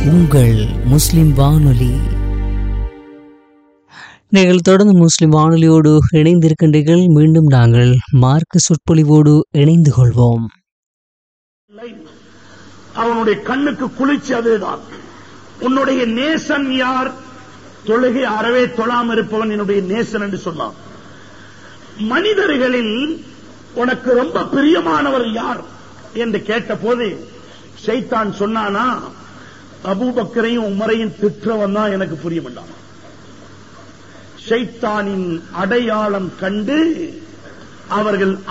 உங்கள் முஸ்லிம் வானொலி நீங்கள் தொடர்ந்து முஸ்லிம் வானொலியோடு இணைந்திருக்கின்றீர்கள் மீண்டும் நாங்கள் மார்க்க சொற்பொழிவோடு இணைந்து கொள்வோம் இல்லை. அவனுடைய கண்ணுக்கு குளிர்ச்சி அதுதான் உன்னுடைய நேசன் யார் தொழுகை அறவே தொழாம இருப்பவன் என்னுடைய நேசன் என்று சொன்னான் மனிதர்களில் உனக்கு ரொம்ப பிரியமானவர் யார் என்று கேட்டபோது ஷைத்தான் சொன்னானா அபூபக்கரையும் உமரையும் திற்றவன் தான் எனக்கு புரியமாட்டான் ஷைத்தானின் அடையாளம் கண்டு அவர்கள்